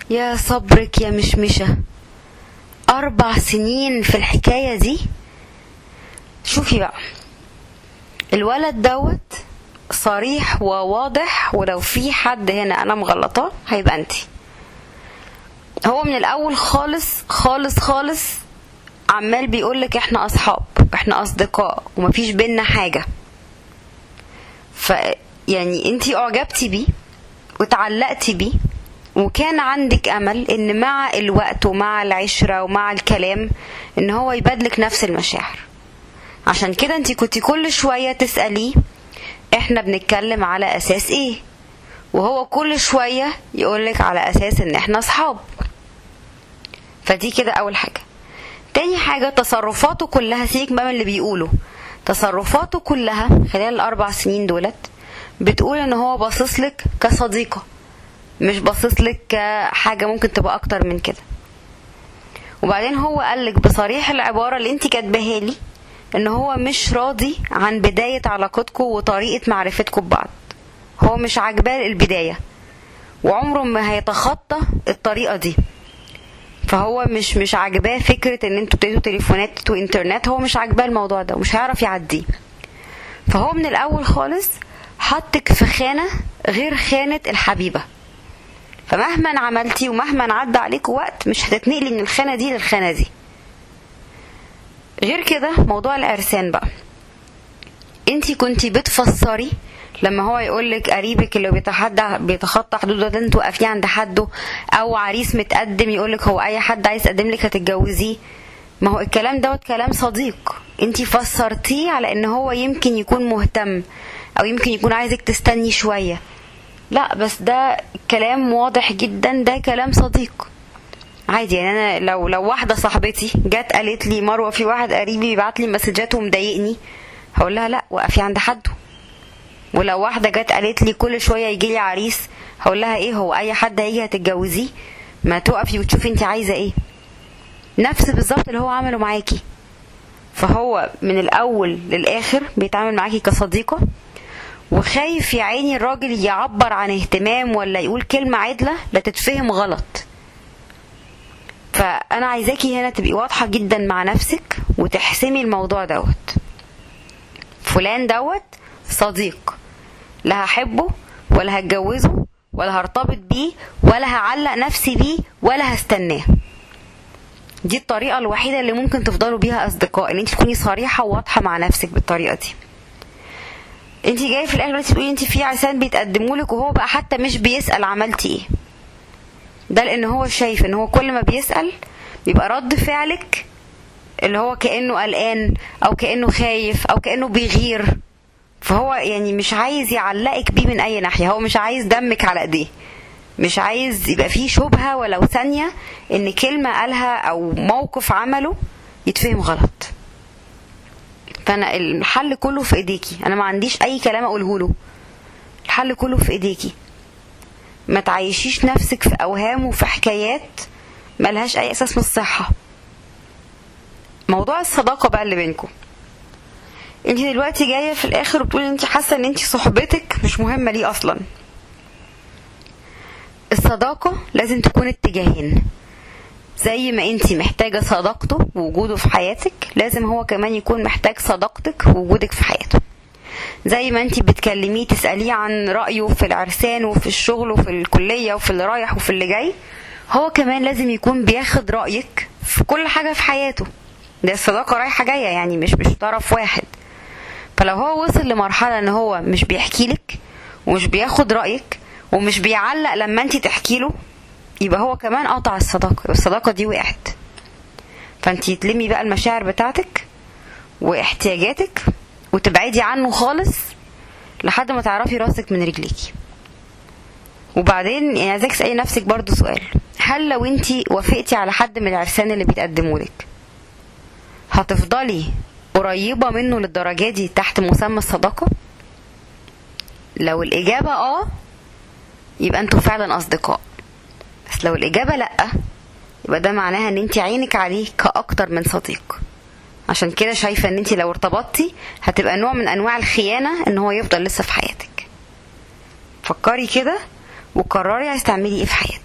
يا صبرك يا مشمشة أربع سنين في الحكاية دي شوفي بقى الولد دوت صريح وواضح ولو في حد هنا أنا مغلطاه هيبقى انتي هو من الأول خالص خالص خالص عمال بيقولك احنا أصحاب احنا أصدقاء ومفيش بينا حاجة ف يعني انتي أعجبتي بيه وتعلقتي بيه وكان عندك امل ان مع الوقت ومع العشره ومع الكلام ان هو يبادلك نفس المشاعر عشان كده انت كنت كل شويه تساليه احنا بنتكلم على اساس ايه وهو كل شويه يقولك على اساس ان احنا اصحاب فدي كده اول حاجه تاني حاجه تصرفاته كلها سيبك بقى من اللي بيقوله تصرفاته كلها خلال الاربع سنين دولت بتقول ان هو باصص لك كصديقه مش باصص لك كحاجه ممكن تبقى اكتر من كده وبعدين هو قالك بصريح العباره اللي انت كاتباها لي ان هو مش راضي عن بدايه علاقتكم وطريقه معرفتكم ببعض هو مش عاجباه البدايه وعمره ما هيتخطى الطريقه دي فهو مش مش عاجباه فكره ان انتوا تدوا تليفونات وانترنت هو مش عاجباه الموضوع ده ومش هيعرف يعديه فهو من الاول خالص حطك في خانه غير خانه الحبيبه فمهما عملتي ومهما عدى عليك وقت مش هتتنقلي من الخانة دي للخانة دي غير كده موضوع العرسان بقى انتي كنتي بتفسري لما هو يقولك قريبك اللي بيتحدى بيتخطى حدوده ده انت وقفيه عند حده او عريس متقدم يقولك هو اي حد عايز يقدم لك هتتجوزيه ما هو الكلام دوت كلام صديق انتي فسرتيه على ان هو يمكن يكون مهتم او يمكن يكون عايزك تستني شويه لا بس ده كلام واضح جدا ده كلام صديق عادي يعني انا لو لو واحده صاحبتي جت قالت لي مروه في واحد قريبي بيبعت لي مسجات ومضايقني هقول لها لا وقفي عند حده ولو واحده جت قالت لي كل شويه يجي لي عريس هقول لها ايه هو اي حد هيجي هتتجوزيه ما تقفي وتشوفي انت عايزه ايه نفس بالظبط اللي هو عمله معاكي فهو من الاول للاخر بيتعامل معاكي كصديقه وخايف يا عيني الراجل يعبر عن اهتمام ولا يقول كلمة عدلة لا تتفهم غلط فأنا عايزاكي هنا تبقي واضحة جدا مع نفسك وتحسمي الموضوع دوت فلان دوت صديق لا هحبه ولا هتجوزه ولا هرتبط بيه ولا هعلق نفسي بيه ولا هستناه دي الطريقة الوحيدة اللي ممكن تفضلوا بيها أصدقاء إن انت تكوني صريحة وواضحة مع نفسك بالطريقة دي انت جايه في الاخر دلوقتي تقولي انت في عرسان بيتقدموا لك وهو بقى حتى مش بيسال عملتي ايه ده لان هو شايف ان هو كل ما بيسال بيبقى رد فعلك اللي هو كانه قلقان او كانه خايف او كانه بيغير فهو يعني مش عايز يعلقك بيه من اي ناحيه هو مش عايز دمك على ايديه مش عايز يبقى فيه شبهه ولو ثانيه ان كلمه قالها او موقف عمله يتفهم غلط فانا الحل كله في ايديكي انا ما عنديش اي كلام اقوله له الحل كله في ايديكي ما تعيشيش نفسك في اوهام وفي حكايات ملهاش اي اساس من الصحه موضوع الصداقه بقى اللي بينكم انت دلوقتي جايه في الاخر وبتقولي انت حاسه ان انت صحبتك مش مهمه ليه اصلا الصداقه لازم تكون اتجاهين زي ما انت محتاجه صداقته ووجوده في حياتك لازم هو كمان يكون محتاج صداقتك ووجودك في حياته زي ما انت بتكلميه تساليه عن رايه في العرسان وفي الشغل وفي الكليه وفي اللي رايح وفي اللي جاي هو كمان لازم يكون بياخد رايك في كل حاجه في حياته ده الصداقه رايحه جايه يعني مش مش طرف واحد فلو هو وصل لمرحله ان هو مش بيحكي لك ومش بياخد رايك ومش بيعلق لما انت تحكي له يبقى هو كمان قطع الصداقة الصداقة دي وقعت فانت تلمي بقى المشاعر بتاعتك واحتياجاتك وتبعدي عنه خالص لحد ما تعرفي راسك من رجليكي وبعدين يعني عايزاك تسألي نفسك برضو سؤال هل لو انت وافقتي على حد من العرسان اللي بيتقدموا لك هتفضلي قريبة منه للدرجة دي تحت مسمى الصداقة لو الإجابة اه يبقى انتوا فعلا أصدقاء بس لو الإجابة لأ يبقى ده معناها ان انت عينك عليه كأكتر من صديق عشان كده شايفة ان انت لو ارتبطتي هتبقى نوع من انواع الخيانة ان هو يفضل لسه في حياتك فكري كده وقرري عايز تعملي ايه في حياتك